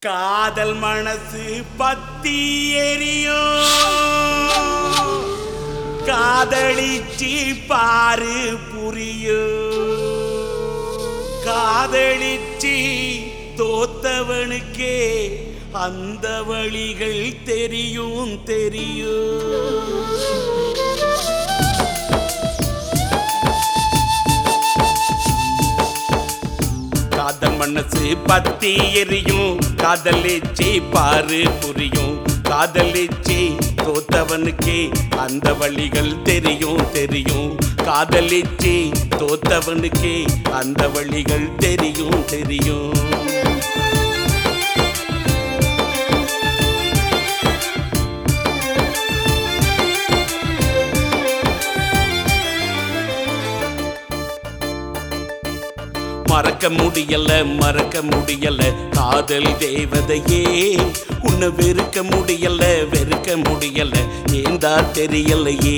காதல் மனசு பத்தி எரியும் காதலிச்சு பாரு புரியும் காதலிச்சு தோத்தவனுக்கே அந்த வழிகள் தெரியும் தெரியும் காதல் மனசு பத்தி எரியும் காதலிச்சு பாரு புரியும் காதலிச்சு தோத்தவனுக்கே அந்த வழிகள் தெரியும் தெரியும் காதலிச்சு தோத்தவனுக்கே அந்த வழிகள் தெரியும் தெரியும் மறக்க முடியல மறக்க முடியல காதல் தேவதையே உன்னை வெறுக்க முடியல வெறுக்க முடியல ஏந்தா தெரியலையே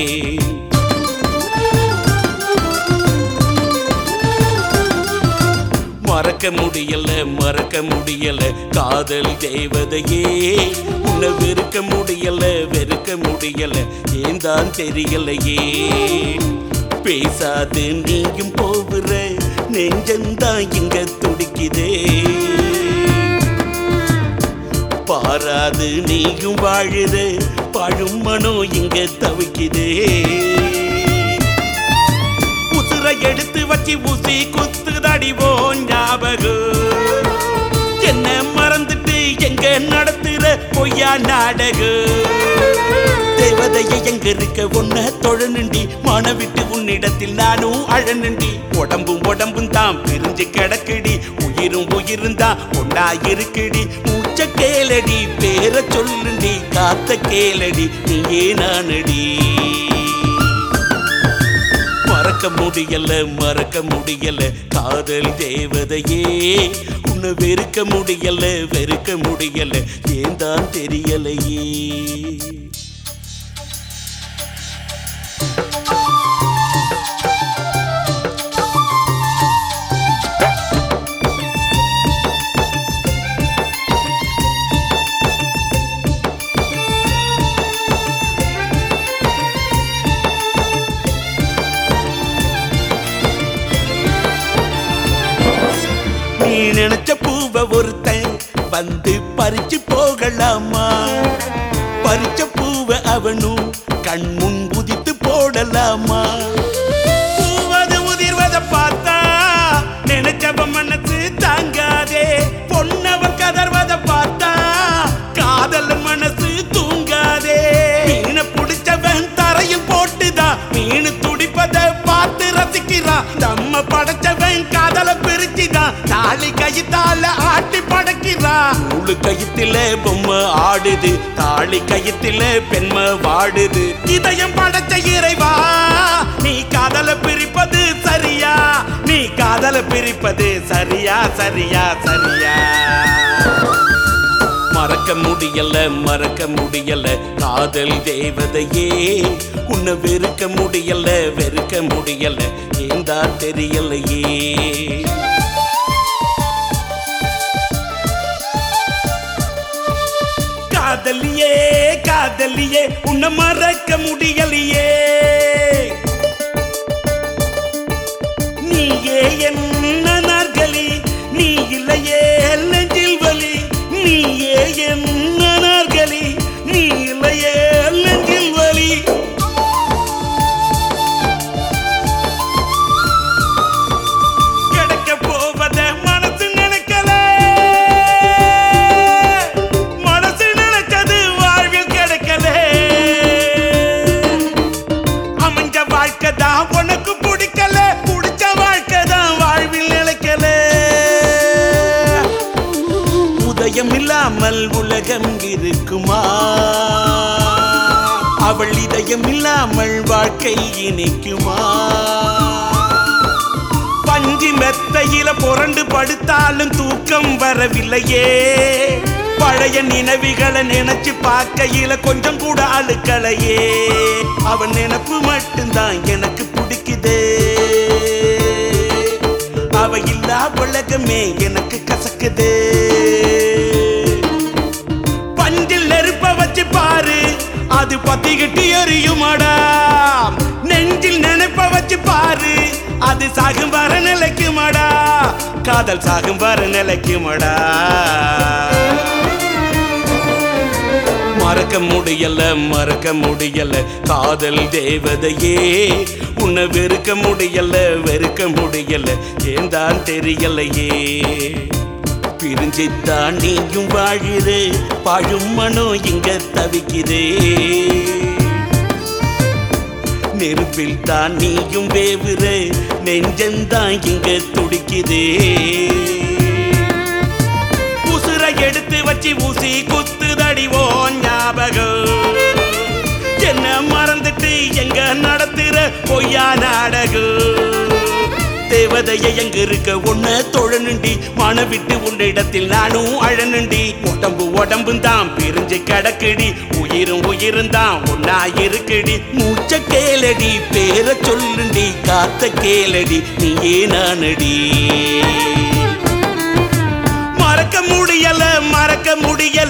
மறக்க முடியல மறக்க முடியல காதல் தேவதையே உன்னை வெறுக்க முடியல வெறுக்க முடியல ஏந்தான் தெரியலையே பேசாது நீயும் போகிற நெஞ்சந்தான் இங்க துடிக்குதே பாராது நீயும் வாழுற பழும் மனோ இங்க தவிக்குதே உசுர எடுத்து வச்சு ஊசி குத்துதடிவோ ஞாபகம் என்ன மறந்துட்டு எங்க நடத்துற பொய்யா நாடகம் தேவதையை எங்க இருக்க உன்ன தொழனுண்டி மனவிட்டு உன்னிடத்தில் நானும் அழனுண்டி உடம்பும் உடம்பும் தான் பிரிஞ்சு கிடக்குடி உயிரும் உயிரும் தான் ஒன்னா இருக்குடி மூச்ச கேளடி பேர சொல்லுண்டி காத்த கேளடி நீயே நானடி மறக்க முடியல மறக்க முடியல காதல் தேவதையே உன்னை வெறுக்க முடியல வெறுக்க முடியல ஏன் தான் தெரியலையே நீ நினைச்ச பூவ ஒருத்தன் வந்து பறிச்சு போகலாமா பறிச்ச பூவ அவனும் கண் முன் குதித்து போடலாமா பூவது உதிர்வத பார்த்தா நினைச்சவ மனசு தாங்காதே பொன்னவன் கதர்வத பார்த்தா காதல் மனசு தூங்காதே மீனை புடிச்சவன் தரையில் போட்டுதான் மீன் துடிப்பத பார்த்து ரசிக்கிறான் நம்ம படைச்சவன் காதல பிரிச்சுதான் தாலி கயித்தால ஆட்டி படைக்கிறான் நூலு கயித்துல பொம்மை ஆடுது தாலி கயித்துல பெண்மை வாடுது இதயம் படைச்ச இறைவா நீ காதல பிரிப்பது சரியா நீ காதல பிரிப்பது சரியா சரியா சரியா மறக்க முடியல மறக்க முடியல காதல் தேவதையே உன்னை வெறுக்க முடியல வெறுக்க முடியல ஏந்தா தெரியலையே காதலியே காதலியே உன்னை மறக்க முடியலையே நீயே என்ன நாற்களி நீ இல்லையே நெஞ்சில் வலி நீயே என்ன நாற்களி நீ இல்லையே நெஞ்சில் வலி கிடைக்க போவத மனசு நினைக்கல மனசு நினைச்சது வாழ்வில் கிடைக்கல அமைஞ்ச வாழ்க்கை தான் உனக்கு பிடிக்கல பிடிச்ச வாழ்க்கை தான் வாழ்வில் நிலைக்கல உதயம் இல்லாமல் உலகம் இருக்குமா அவள் இதயம் இல்லாமல் வாழ்க்கை இனிக்குமா பஞ்சி மெத்தையில புரண்டு படுத்தாலும் தூக்கம் வரவில்லையே பழைய நினைவுகளை நினைச்சு பார்க்கையில கொஞ்சம் கூட அழுக்கலையே அவன் நினப்பு மட்டும்தான் எனக்கு பிடிக்குதே அவ இல்லா உலகமே எனக்கு கசக்குதே அது பத்தி கட்டி எரியுமாடா நெஞ்சில் நினைப்ப வச்சு பாரு அது சாகும் வர நிலைக்குமாடா காதல் சாகும் வர நிலைக்குமாடா மறக்க முடியல மறக்க முடியல காதல் தேவதையே உன்னை வெறுக்க முடியல வெறுக்க முடியல ஏன் தான் தெரியலையே பிரிஞ்சுத்தான் நீயும் வாழுது பாழும் மனோ இங்க தவிக்குதே நெருப்பில் தான் நீயும் வேவுற நெஞ்சந்தான் இங்க துடிக்குதே உசுர எடுத்து வச்சு ஊசி குத்துதடி ஓ ஞாபகம் என்ன மறந்துட்டு எங்க நடத்துற பொய்யா நாடகம் தேவதைய எங்க இருக்க உன்ன தொழனுண்டி மன விட்டு உன்னிடத்தில் நானும் அழனுண்டி உடம்பு உடம்பும் தான் பிரிஞ்சு கிடக்குடி உயிரும் உயிரும் தான் ஒன்னா இருக்குடி மூச்ச கேளடி பேர சொல்லுண்டி காத்த கேளடி நீயே நானடி மறக்க முடியல மறக்க முடியல